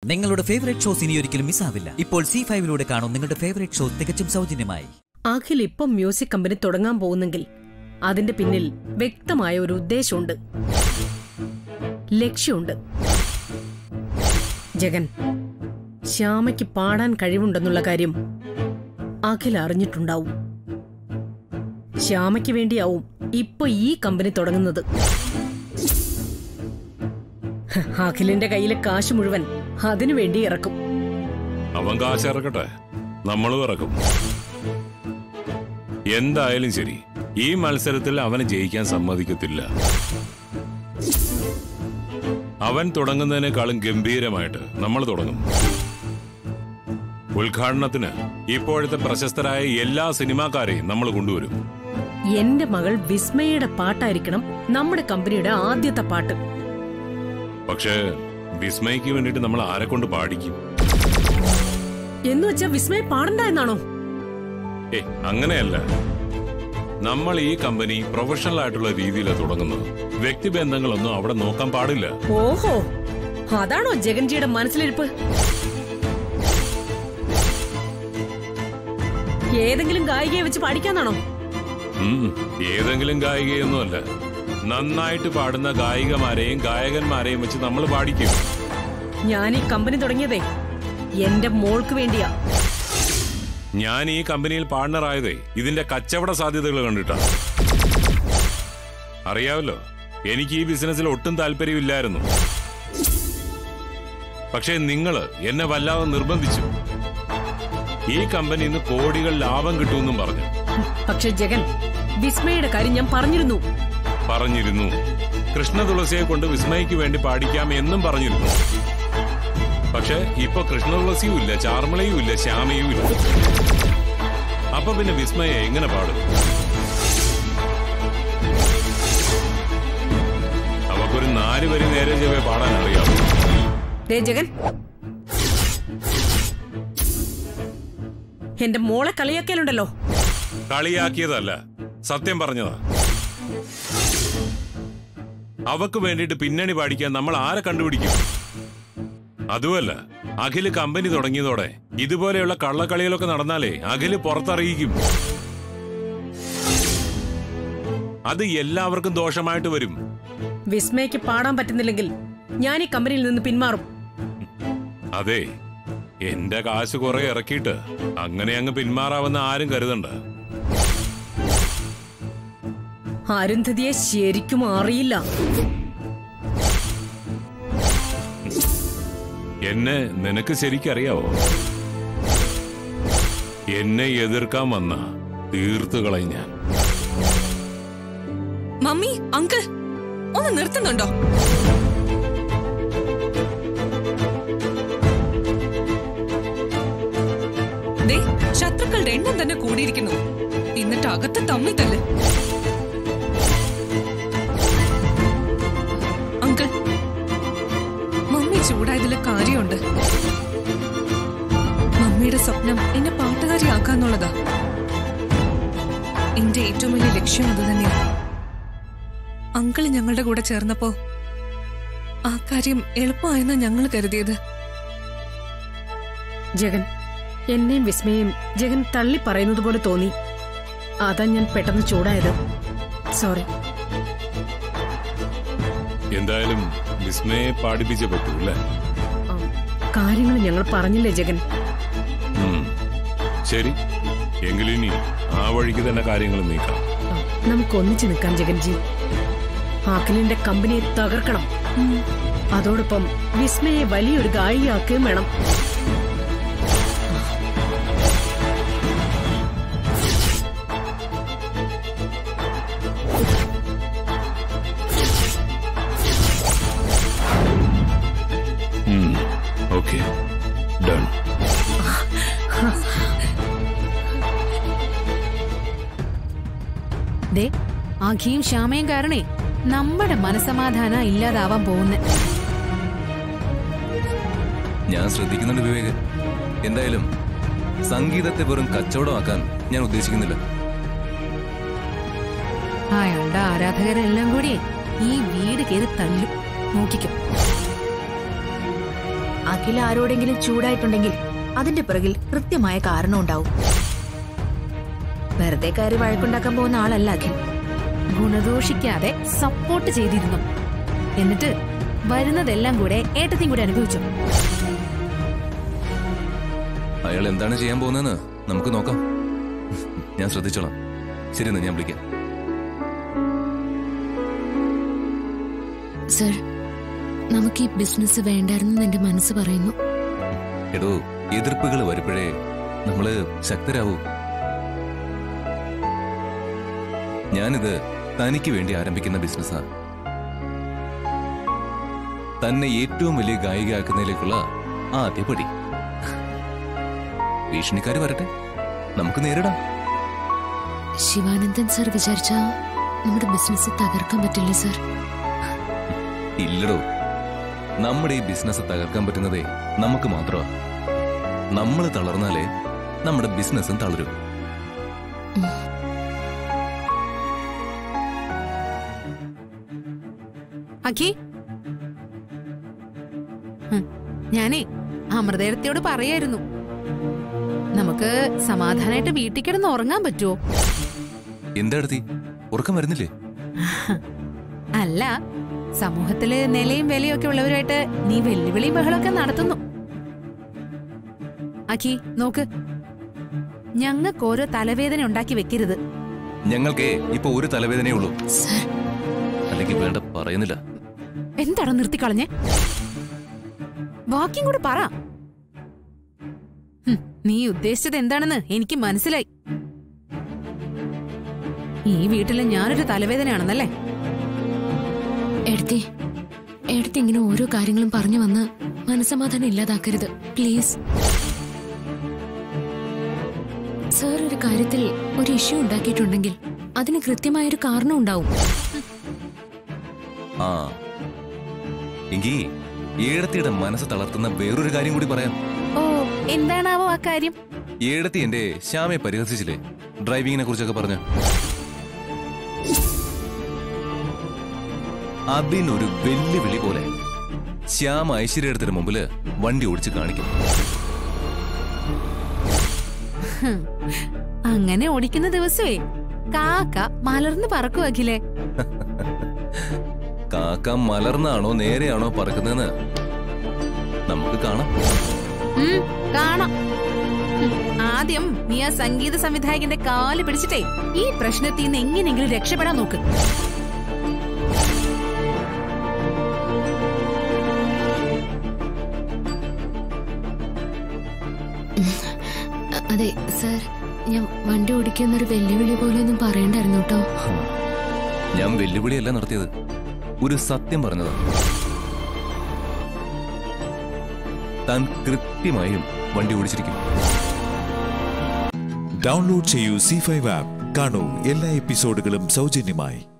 നിങ്ങളുടെ favourite shows ഇനി ഒരിക്കലും മിസ്സാവില്ല ഇപ്പോൾ സി ഫൈവിലൂടെ കാണും നിങ്ങളുടെ ഫേവറേറ്റ് ഷോ തികച്ചും സൗജന്യമായി അഖിൽ ഇപ്പം മ്യൂസിക് കമ്പനി തുടങ്ങാൻ പോകുന്നെങ്കിൽ അതിന്റെ പിന്നിൽ വ്യക്തമായ ഒരു ഉദ്ദേശമുണ്ട് ലക്ഷ്യമുണ്ട് ജഗൻ ശ്യാമയ്ക്ക് പാടാൻ കഴിവുണ്ടെന്നുള്ള കാര്യം അഖിൽ അറിഞ്ഞിട്ടുണ്ടാവും ശ്യാമയ്ക്ക് വേണ്ടിയാവും ഇപ്പൊ ഈ കമ്പനി തുടങ്ങുന്നത് ഹ, അഖിലിന്റെ കയ്യിലെ കാശ് മുഴുവൻ അതിനു വേണ്ടി ഇറക്കും അവൻ കാശ് ഇറക്കട്ടെ നമ്മളും ഇറക്കും എന്തായാലും ശരി ഈ മത്സരത്തിൽ അവനെ ജയിക്കാൻ സമ്മതിക്കത്തില്ല അവൻ തുടങ്ങുന്നതിനേക്കാളും ഗംഭീരമായിട്ട് നമ്മൾ തുടങ്ങും ഉദ്ഘാടനത്തിന് ഇപ്പോഴത്തെ പ്രശസ്തരായ എല്ലാ സിനിമാക്കാരെയും നമ്മൾ കൊണ്ടുവരും എന്റെ മകൾ വിസ്മയുടെ പാട്ടായിരിക്കണം നമ്മുടെ കമ്പനിയുടെ ആദ്യത്തെ പാട്ട് പക്ഷേ വിസ്മയ്ക്ക് വേണ്ടിയിട്ട് നമ്മൾ ആരെ കൊണ്ട് പാടിക്കും എന്ന് വെച്ചാ വിസ്മയ പാടണ്ട എന്നാണോ ഏ അങ്ങനെയല്ല നമ്മൾ ഈ കമ്പനി പ്രൊഫഷണൽ ആയിട്ടുള്ള രീതിയിലാണ് തുടങ്ങുന്നത് വ്യക്തിബന്ധങ്ങളൊന്നും അവിടെ നോക്കാൻ പാടില്ല ഓഹോ അതാണോ ജഗൻജിയുടെ മനസ്സിലിരിപ്പ് ഏതെങ്കിലും ഗായികയെ വെച്ച് പാടിക്കാന്നാണോ ഉം, ഏതെങ്കിലും ഗായികയൊന്നുമല്ല നന്നായിട്ട് പാടുന്ന ഗായികമാരെയും ഗായകന്മാരെയും വെച്ച് നമ്മൾ പാടിക്കും ഞാൻ ഈ കമ്പനി തുടങ്ങിയതേ എന്റെ മോൾക്ക് വേണ്ടിയാ ഞാൻ ഈ കമ്പനിയിൽ പാർട്ണറായതേ ഇതിന്റെ കച്ചവട സാധ്യതകൾ കണ്ടിട്ടാണ് അറിയാമല്ലോ എനിക്ക് ഈ ബിസിനസ്സിൽ ഒട്ടും താല്പര്യമില്ലായിരുന്നു പക്ഷേ നിങ്ങൾ എന്നെ വല്ലാതെ നിർബന്ധിച്ചു ഈ കമ്പനിയിൽ നിന്ന് കോടികൾ ലാഭം കിട്ടുമെന്നും പറഞ്ഞു പക്ഷെ ജഗൻ വിസ്മയുടെ കാര്യം ഞാൻ പറഞ്ഞിരുന്നു പറഞ്ഞിരുന്നു കൃഷ്ണ തുളസിയെ കൊണ്ട് വിസ്മയ്ക്ക് വേണ്ടി പാടിക്കാം എന്നും പറഞ്ഞിരുന്നു പക്ഷെ ഇപ്പൊ കൃഷ്ണ തുളസിയും ഇല്ല ചാർമളയും ഇല്ല ശ്യാമയും ഇല്ല അപ്പൊ പിന്നെ വിസ്മയ എങ്ങനെ പാടും അവക്കൊരു നാല് വരി നേരെ ചെവേ പാടാൻ അറിയാം ദേ ജഗൻ എന്റെ മോളെ കളിയാക്കലുണ്ടല്ലോ കളിയാക്കിയതല്ല സത്യം പറഞ്ഞതാ അവക്ക് വേണ്ടിയിട്ട് പിന്നണി പാടിക്കാൻ നമ്മൾ ആരെ കണ്ടുപിടിക്കും അതുമല്ല അഖില് കമ്പനി തുടങ്ങിയതോടെ ഇതുപോലെയുള്ള കള്ളക്കളികളൊക്കെ നടന്നാലേ അഖില് പുറത്തറിയിക്കും അത് എല്ലാവർക്കും ദോഷമായിട്ട് വരും വിസ്മയ്ക്ക് പാടാൻ പറ്റുന്നില്ലെങ്കിൽ ഞാൻ ഈ കമ്പനിയിൽ നിന്ന് പിന്മാറും അതെ എന്റെ കാശ് കുറെ ഇറക്കിയിട്ട് അങ്ങനെ അങ്ങ് പിന്മാറാമെന്ന് ആരും കരുതണ്ട അരുന്ധതിയെ ശരിക്കും അറിയില്ല എന്നെ നിനക്ക് ശരിക്കറിയാവോ എന്നെ എതിർക്കാൻ വന്ന തീർത്തു കളയും ഞാൻ മമ്മി അങ്കിൾ ഒന്ന് നിർത്തുന്നുണ്ടോ ദേ ശത്രുക്കളുടെ എണ്ണം തന്നെ കൂടിയിരിക്കുന്നു എന്നിട്ട് അകത്ത് തമ്മിൽ തല്ല് അങ്കിൾ മമ്മി ചൂടായതില് കാര്യമുണ്ട് മമ്മിയുടെ സ്വപ്നം എന്നെ പാട്ടുകാരിയാക്കാന്നുള്ളതാ എന്റെ ഏറ്റവും വലിയ ലക്ഷ്യം അത് തന്നെയാ അങ്കിള് ഞങ്ങളുടെ കൂടെ ചേർന്നപ്പോ ആ കാര്യം എളുപ്പമായെന്നാ ഞങ്ങൾ കരുതിയത് ജഗൻ എന്നെയും വിസ്മയും ജഗൻ തള്ളി പറയുന്നത് പോലെ തോന്നി അതാ ഞാൻ പെട്ടെന്ന് ചൂടായത് സോറി എന്തായാലും വിസ്മയെ പാടിപ്പിച്ചേ പറ്റൂ അല്ലേ കാര്യങ്ങൾ ഞങ്ങൾ പറഞ്ഞില്ലേ ജഗൻ ഉം. ശരി എങ്കിലിനി ആ വഴിക്ക് തന്നെ കാര്യങ്ങൾ നീക്കാം ആ, നമുക്ക് ഒന്നിച്ചു നിൽക്കാം ജഗൻജി അഖിലിന്റെ കമ്പനിയെ തകർക്കണം അതോടൊപ്പം വിസ്മയെ വലിയൊരു ഗായികയാക്കുകയും വേണം ഓക്കെ ഡൺ ദേ അഖിയും ശ്യാമയും കാരണേ നമ്മുടെ മനസമാധാന ഇല്ലാതാവാൻ പോകുന്നെ ഞാൻ ശ്രദ്ധിക്കുന്നുണ്ട് വിവേക് എന്തായാലും സംഗീതത്തെ വെറും കച്ചവടമാക്കാൻ ഞാൻ ഉദ്ദേശിക്കുന്നില്ല അയാളുടെ ആരാധകരെല്ലാം കൂടി ഈ വീട് കയറി തല്ലും നോക്കിക്കും അഖില ആരോടെങ്കിലും ചൂടായിട്ടുണ്ടെങ്കിൽ അതിന്റെ പിറകിൽ കൃത്യമായ കാരണം ഉണ്ടാവും വെറുതെ കയറി വഴക്കുണ്ടാക്കാൻ പോകുന്ന ആളല്ല അഖിൽ ഗുണദോഷിക്കാതെ സപ്പോർട്ട് ചെയ്തിരുന്നു എന്നിട്ട് വരുന്നതെല്ലാം കൂടെ ഏട്ടത്തെയും കൂടെ അനുഭവിച്ചു അയാൾ എന്താണ് ചെയ്യാൻ പോകുന്നതെന്ന് നമുക്ക് നോക്കാം ഞാൻ ശ്രദ്ധിച്ചോളാം ശരി എന്നാ ഞാൻ വിളിക്കാം സർ നമുക്ക് ഈ ബിസിനസ് വേണ്ടായിരുന്നു എന്റെ മനസ്സ് പറയുന്നു എടോ എതിർപ്പുകൾ വരുമ്പോഴേ നമ്മള് ശക്തരാവൂ ഞാനിത് തനിക്ക് വേണ്ടി ആരംഭിക്കുന്ന ബിസിനസ്സാ തന്നെ ഏറ്റവും വലിയ ഗായികയാക്കുന്നതിലേക്കുള്ള ആദ്യ പടി ഭീഷണിക്കാര് വരട്ടെ നമുക്ക് നേരിടാം ശിവാനന്ദൻ സർ വിചാരിച്ച നമ്മുടെ ബിസിനസ് തകർക്കാൻ പറ്റില്ല സർ ഇല്ലടോ നമ്മുടെ ഈ ബിസിനസ് തകർക്കാൻ പറ്റുന്നതേ നമുക്ക് മാത്രമാ നമ്മൾ തളർന്നാലേ നമ്മുടെ ബിസിനസ്സും തളരും അഖി ഹും, ഞാനേ അമൃതേടത്തിയോട് പറയായിരുന്നു നമുക്ക് സമാധാനായിട്ട് വീട്ടിൽ കിടന്ന് ഉറങ്ങാൻ പറ്റുമോ എന്താടത്തി ഉറക്കം വരുന്നില്ലേ അല്ല സമൂഹത്തില് നിലയും വിലയും ഒക്കെ ഉള്ളവരുമായിട്ട് നീ വെല്ലുവിളിയും ബഹളമൊക്കെ നടത്തുന്നു അഖി നോക്ക് ഞങ്ങൾക്ക് ഓരോ തലവേദന ഉണ്ടാക്കി വെക്കരുത് ഞങ്ങൾക്കേ ഇപ്പൊ ഒരു തലവേദനയേ ഉള്ളൂ സർ അല്ലെങ്കിൽ വേണ്ട പറയുന്നില്ല എന്താണോ നിർത്തിക്കളഞ്ഞേ ബാക്കിയും കൂടെ പറ ഹും, നീ ഉദ്ദേശിച്ചത് എന്താണെന്ന് എനിക്ക് മനസ്സിലായി ഈ വീട്ടില് ഞാനൊരു തലവേദനയാണെന്നല്ലേ എടുത്തി എടുത്തി ഇങ്ങനെ ഓരോ കാര്യങ്ങളും പറഞ്ഞു വന്ന് മനസമാധാനം ഇല്ലാതാക്കരുത് പ്ലീസ് സർ ഒരു കാര്യത്തിൽ ഒരു ഇഷ്യൂ ഉണ്ടാക്കിയിട്ടുണ്ടെങ്കിൽ അതിന് കൃത്യമായൊരു കാരണം ഉണ്ടാവും ആ എങ്കി ഏടത്തിയുടെ മനസ്സ് തളർത്തുന്ന വേറൊരു കാര്യം കൂടി പറയാം ഓ എന്താണാവോ ആ കാര്യം ഏടത്തി എന്റെ ശ്യാമയെ പരിഹസിച്ചില്ലേ ഡ്രൈവിങ്ങിനെ കുറിച്ചൊക്കെ പറഞ്ഞു അതിനൊരു വെല്ലുവിളി പോലെ ശ്യാമ ഐശ്വര്യത്തിന് മുമ്പില് വണ്ടി ഓടിച്ച് കാണിക്കും ഹും, അങ്ങനെ ഓടിക്കുന്ന ദിവസമേ കാക്ക മലർന്ന് പറക്കും അഖിലേ കാക്ക മലർന്നാണോ നേരെയാണോ പറക്കുന്നതെന്ന് നമുക്ക് കാണാം ഉം, കാണാം ഉം, ആദ്യം നീ ആ സംഗീത സംവിധായകന്റെ കാല് പിടിച്ചിട്ടേ ഈ പ്രശ്നത്തിൽ നിന്ന് എങ്ങനെയെങ്കിലും രക്ഷപ്പെടാൻ നോക്ക് അ- അതെ സർ ഞാൻ വണ്ടി ഓടിക്കുന്നൊരു വെല്ലുവിളി പോലെയൊന്നും പറയണ്ടായിരുന്നു കേട്ടോ ഞാൻ വെല്ലുവിളിയല്ല നടത്തിയത് ഒരു സത്യം പറഞ്ഞതാ താൻ കൃത്യമായും വണ്ടി ഓടിച്ചിരിക്കും ഡൗൺലോഡ് ചെയ്യൂ സി ഫൈവ് ആപ്പ് കാണൂ എല്ലാ എപ്പിസോഡുകളും സൗജന്യമായി